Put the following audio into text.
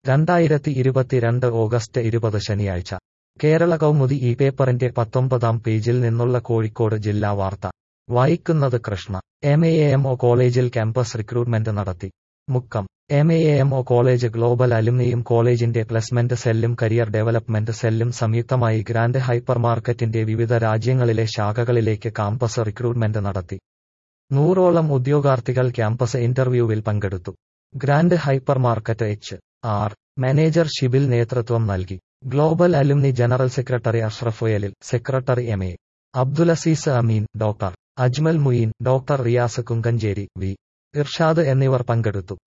രണ്ടായിരത്തി ഇരുപത്തിരണ്ട് ഓഗസ്റ്റ് ഇരുപത് ശനിയാഴ്ച കേരള കൗമുദി ഈ പേപ്പറിന്റെ പത്തൊമ്പതാം പേജിൽ നിന്നുള്ള കോഴിക്കോട് ജില്ലാ വാർത്ത വായിക്കുന്നത് Krishna M A M O കോളേജിൽ ക്യാമ്പസ് റിക്രൂട്ട്മെന്റ് നടത്തി Mukkam M A M O college global aluminium കോളേജിന്റെ പ്ലേസ്മെന്റ് സെല്ലും കരിയർ ഡെവലപ്മെന്റ് സെല്ലും സംയുക്തമായി ഗ്രാൻഡ് ഹൈപ്പർ മാർക്കറ്റിന്റെ വിവിധ രാജ്യങ്ങളിലെ ശാഖകളിലേക്ക് കാമ്പസ് റിക്രൂട്ട്മെന്റ് നടത്തി നൂറോളം ഉദ്യോഗാർത്ഥികൾ ക്യാമ്പസ് ഇന്റർവ്യൂവിൽ പങ്കെടുത്തു grand hypermarket H R manager Shibil നേതൃത്വം നൽകി ഗ്ലോബൽ അലുമിനി ജനറൽ സെക്രട്ടറി അഷ്റഫുയലിൽ secretary M A Abdulazeez Ameen doctor Ajmal Muyeen doctor Riyas Kunkanchery V Irshad എന്നിവർ പങ്കെടുത്തു